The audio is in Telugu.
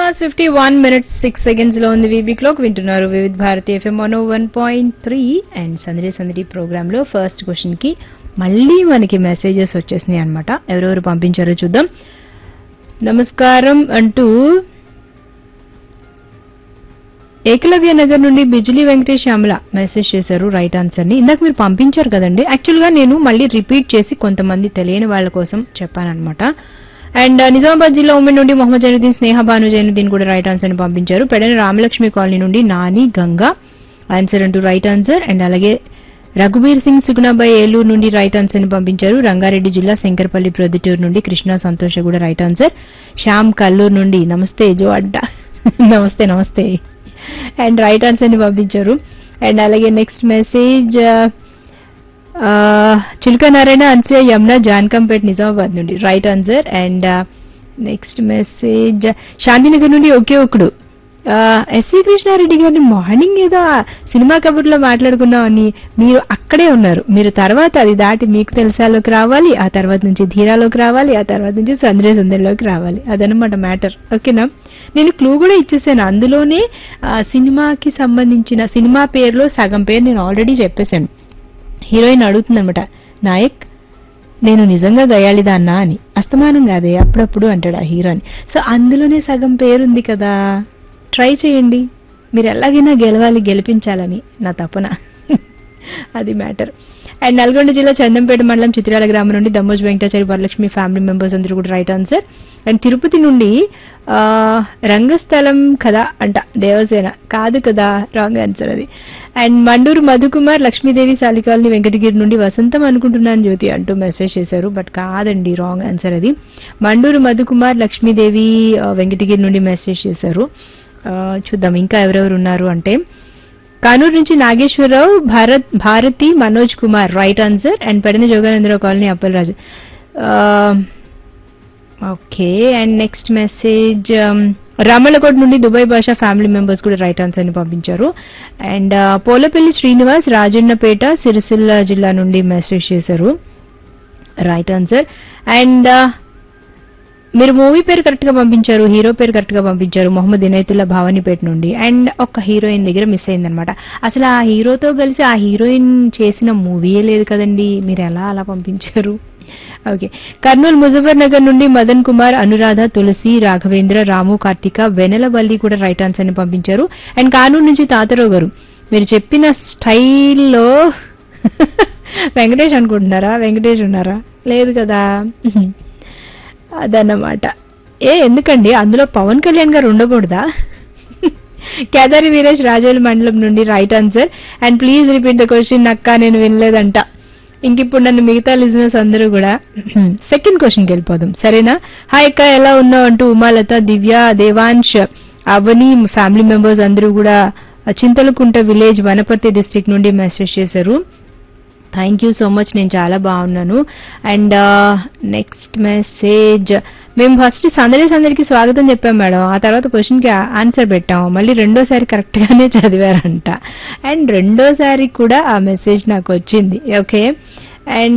hours fifty one minutes six seconds లో ఉంది వీబీ క్లోక్ వింటున్నారు Vividh Bharati FM one one point three and Sandadi Sandadi programme లో ఫస్ట్ క్వశ్చన్ కి మళ్ళీ మనకి మెసేజెస్ వచ్చేసినాయి అనమాట ఎవరెవరు పంపించారో చూద్దాం నమస్కారం అంటూ ఏకలవ్య నగర్ నుండి బిజిలీ వెంకటేష్ శ్యామల మెసేజ్ చేశారు రైట్ ఆన్సర్ ని ఇందాక మీరు పంపించారు కదండి యాక్చువల్ గా నేను మళ్ళీ రిపీట్ చేసి కొంతమంది తెలియని వాళ్ళ కోసం చెప్పానన్నమాట అండ్ నిజామాబాద్ జిల్లా ఉమెన్ నుండి మొహమ్మద్ జైనుద్దీన్ స్నేహ భాను జైనుద్దీన్ కూడా రైట్ ఆన్సర్ ని పంపించారు పెడన రామలక్ష్మి కాలనీ నుండి నాని గంగా ఆన్సర్ అంటూ రైట్ ఆన్సర్ అండ్ అలాగే రఘువీర్ సింగ్ సుగుణాబాయి ఏలూరు నుండి రైట్ ఆన్సర్ ని పంపించారు రంగారెడ్డి జిల్లా శంకర్పల్లి ప్రొద్దుటూరు నుండి కృష్ణా సంతోష కూడా రైట్ ఆన్సర్ శ్యామ్ కల్లూరు నుండి నమస్తే జో అడ్డ నమస్తే నమస్తే అండ్ రైట్ ఆన్సర్ ని పంపించారు అండ్ అలాగే నెక్స్ట్ మెసేజ్ చిలుక నారాయణ అన్సూయ యమున జాన్కంపేట్ నిజామాబాద్ నుండి right answer and next message Shantinagar నుండి ఒకే ఒకడు ఎస్వి కృష్ణారెడ్డి గారిని మార్నింగ్ ఏదో ఆ సినిమా కబుర్లో మాట్లాడుకున్నామని మీరు అక్కడే ఉన్నారు మీరు తర్వాత అది దాటి మీకు తెలిసాలోకి రావాలి ఆ తర్వాత నుంచి ధీరాలోకి రావాలి ఆ తర్వాత నుంచి సంద్రే సుందరిలోకి రావాలి అదనమాట మ్యాటర్ ఓకేనా నేను క్లూ కూడా ఇచ్చేసాను అందులోనే ఆ, సినిమాకి సంబంధించిన సినిమా పేరులో సగం పేరు నేను ఆల్రెడీ చెప్పేశాను హీరోయిన్ అడుగుతుందనమాట నాయక్ నేను నిజంగా గయాళిదాన్నా అని అస్తమానం కాదే అప్పుడప్పుడు అంటాడు ఆ హీరోని సో అందులోనే సగం పేరుంది కదా ట్రై చేయండి మీరు ఎలాగైనా గెలవాలి గెలిపించాలని నా తపన అది మ్యాటర్ అండ్ నల్గొండ జిల్లా చందంపేట మండలం చిత్రాల గ్రామం నుండి దమ్మోజ్ వెంకటాచారి వరలక్ష్మి ఫ్యామిలీ మెంబర్స్ అందరూ కూడా రైట్ ఆన్సర్ అండ్ తిరుపతి నుండి ఆ, రంగస్థలం కదా అంట దేవసేన కాదు కదా రాంగ్ ఆన్సర్ అది అండ్ మండూరు మధుకుమార్ లక్ష్మీదేవి సాలికాలని వెంకటగిరి నుండి వసంతం అనుకుంటున్నాను జ్యోతి అంటూ మెసేజ్ చేశారు బట్ కాదండి రాంగ్ ఆన్సర్ అది మండూరు మధుకుమార్ లక్ష్మీదేవి ఆ, వెంకటగిరి నుండి మెసేజ్ చేశారు ఆ, చూద్దాం ఇంకా ఎవరెవరు ఉన్నారు అంటే కానూరు నుంచి Nageswararao Bharath Bharathi Manoj Kumar right answer and పెడిన Joganandarao colony Appalaraju okay and next message Ramalakota నుండి దుబాయ్ భాష ఫ్యామిలీ మెంబర్స్ కూడా రైట్ ఆన్సర్ ని పంపించారు అండ్ పోలపల్లి శ్రీనివాస్ రాజన్నపేట సిరిసిల్ల జిల్లా నుండి మెసేజ్ చేశారు రైట్ ఆన్సర్ అండ్ మీరు మూవీ పేరు కరెక్ట్ గా పంపించారు హీరో పేరు కరెక్ట్ గా పంపించారు మొహమ్మద్ ఇనైతుల్లా భావనిపేట నుండి అండ్ ఒక హీరోయిన్ దగ్గర మిస్ అయిందనమాట అసలు ఆ హీరోతో కలిసి ఆ హీరోయిన్ చేసిన మూవీయే లేదు కదండి మీరు ఎలా అలా పంపించారు ఓకే కర్నూలు ముజఫర్ నగర్ నుండి మదన్ కుమార్ అనురాధ తులసి రాఘవేంద్ర రాము కార్తిక వెనలవల్లి కూడా రైట్ ఆన్సర్ ని పంపించారు అండ్ కానూరు నుంచి తాతరావు గారు మీరు చెప్పిన స్టైల్లో వెంకటేష్ అనుకుంటున్నారా వెంకటేష్ ఉన్నారా లేదు కదా అదన్నమాట ఏ ఎందుకండి అందులో పవన్ కళ్యాణ్ గారు ఉండకూడదా కేదారి వీరేష్ రాజోలి మండలం నుండి right answer and please repeat the question అక్క నేను వినలేదంట ఇంక ఇప్పుడు నన్ను మిగతా లిజినెస్ అందరూ కూడా సెకండ్ క్వశ్చన్కి వెళ్ళిపోదాం సరేనా హాయ్ అక్క ఎలా ఉన్నావు అంటూ ఉమాలత దివ్య దేవాంశ్ అవని ఫ్యామిలీ మెంబర్స్ అందరూ కూడా చింతలకుంట విలేజ్ వనపర్తి డిస్ట్రిక్ట్ నుండి మెసేజ్ చేశారు థ్యాంక్ యూ సో మచ్ నేను చాలా బాగున్నాను అండ్ నెక్స్ట్ మెసేజ్ మేము ఫస్ట్ సందడి సందడికి స్వాగతం చెప్పాం మేడం ఆ తర్వాత క్వశ్చన్కి ఆన్సర్ పెట్టాం మళ్ళీ రెండోసారి కరెక్ట్గానే చదివారంట అండ్ రెండోసారి కూడా ఆ మెసేజ్ నాకు వచ్చింది ఓకే అండ్